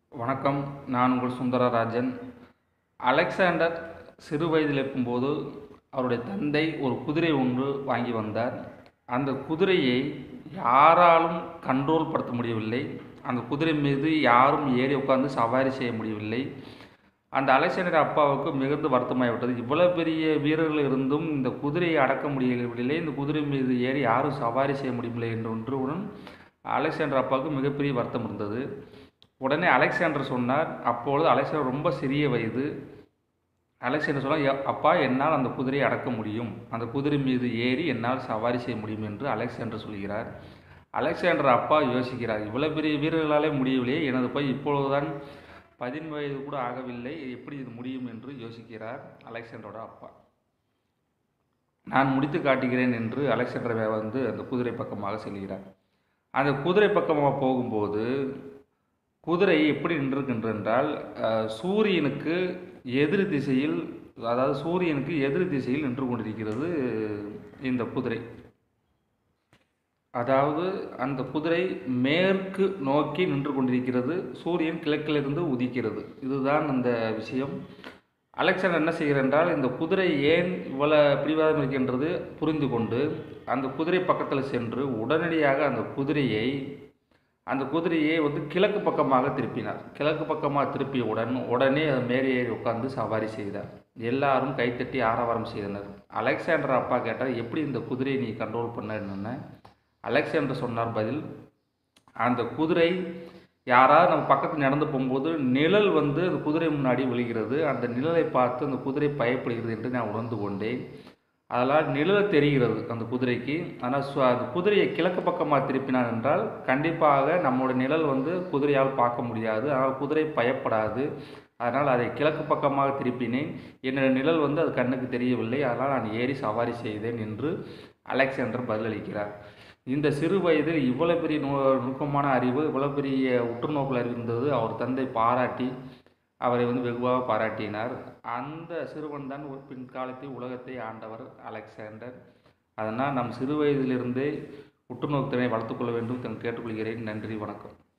வணக்கம் நான் உங்கள் சுந்தரராஜன் அலெக்சாண்டர் சிறு வயதில் இருக்கும்போது அவருடைய தந்தை ஒரு குதிரை ஒன்று வாங்கி வந்தார் அந்த குதிரையை யாராலும் கண்ட்ரோல் படுத்த முடியவில்லை அந்த குதிரை மீது யாரும் ஏறி உட்கார்ந்து சவாரி செய்ய முடியவில்லை அந்த அலெக்சாண்டர் அப்பாவுக்கு மிகுந்த வருத்தமாகிவிட்டது இவ்வளோ பெரிய வீரர்கள் இருந்தும் இந்த குதிரையை அடக்க முடியவில்லை இந்த குதிரை மீது ஏறி யாரும் சவாரி செய்ய முடியவில்லை என்று ஒன்றுடன் அலெக்சாண்டர் அப்பாவுக்கு மிகப்பெரிய வருத்தம் இருந்தது உடனே அலெக்சாண்டர் சொன்னார் அப்பொழுது அலெக்சாண்டர் ரொம்ப சிறிய வயது அலெக்சாண்டர் சொன்னார் "ய- அப்பா என்னால் அந்த குதிரையை அடக்க முடியும் அந்த குதிரை மீது ஏறி என்னால் சவாரி செய்ய முடியும் என்று அலெக்சாண்டர் சொல்கிறார் அலெக்சாண்டர் அப்பா யோசிக்கிறார் இவ்வளோ பெரிய வீரர்களாலே முடியவில்லையே எனது போய் இப்பொழுதுதான் பதின் வயது கூட ஆகவில்லை எப்படி இது முடியும் என்று யோசிக்கிறார் அலெக்சாண்டரோட அப்பா நான் முடித்து காட்டுகிறேன் என்று அலெக்சாண்டர் வந்து அந்த குதிரை பக்கமாக செல்கிறார் அந்த குதிரை பக்கமாக போகும்போது குதிரை எப்படி நின்றிருக்கின்ற என்றால் அஹ், சூரியனுக்கு எதிர் திசையில் அதாவது சூரியனுக்கு எதிர் திசையில் நின்று கொண்டிருக்கிறது இந்த குதிரை அதாவது அந்த குதிரை மேற்கு நோக்கி நின்று கொண்டிருக்கிறது சூரியன் கிழக்கிலிருந்து உதிக்கிறது இதுதான் அந்த விஷயம் அலெக்சாண்டர் என்ன செய்கிறார் என்றால் இந்த குதிரை ஏன் இவ்வளோ பிடிவாதம் இருக்கின்றது புரிந்து கொண்டு அந்த குதிரை பக்கத்தில் சென்று உடனடியாக அந்த குதிரையை அந்த குதிரையை வந்து கிழக்கு பக்கமாக திருப்பினார் கிழக்கு பக்கமாக திருப்பியவுடன் உடனே அது மேலே ஏறி உட்கார்ந்து சவாரி செய்தார் எல்லாரும் கைத்தட்டி ஆரவாரம் செய்தனர் அலெக்சாண்டர் அப்பா கேட்டார் எப்படி இந்த குதிரையை நீ கண்ட்ரோல் பண்ண என்னென்ன அலெக்சாண்டர் சொன்னார் பதில் அந்த குதிரை யாராவது நம்ம பக்கத்தில் நடந்து போகும்போது நிழல் வந்து அந்த குதிரை முன்னாடி விழுகிறது அந்த நிழலை பார்த்து அந்த குதிரை பயப்படுகிறது என்று நான் உணர்ந்து கொண்டேன் அதனால் நிழல் தெரிகிறது அந்த குதிரைக்கு ஆனால் சு- அந்த குதிரையை கிழக்கு பக்கமாக திருப்பினான் என்றால் கண்டிப்பாக நம்மளோட நிழல் வந்து குதிரையால் பார்க்க முடியாது ஆனால் குதிரை பயப்படாது அதனால் அதை கிழக்கு பக்கமாக திருப்பினேன் என்னோட நிழல் வந்து அது கண்ணுக்கு தெரியவில்லை அதனால் நான் ஏறி சவாரி செய்தேன் என்று அலெக்சாண்டர் பதிலளிக்கிறார் இந்த சிறு வயதில் இவ்வளோ பெரிய நு நுட்பமான அறிவு இவ்வளோ பெரிய உற்றுநோக்கல் அறிவு இருந்தது அவர் தந்தை பாராட்டி அவரை வந்து வெகுவாக பாராட்டினார் அந்த சிறுவன் தான் ஒரு பின்காலத்தில் உலகத்தை ஆண்டவர் அலெக்சாண்டர் அதனால் நம் சிறு வயதிலிருந்தே உற்றுநோக்கத்தினை வளர்த்துக்கொள்ள வேண்டும் என்று கேட்டுக்கொள்கிறேன் நன்றி வணக்கம்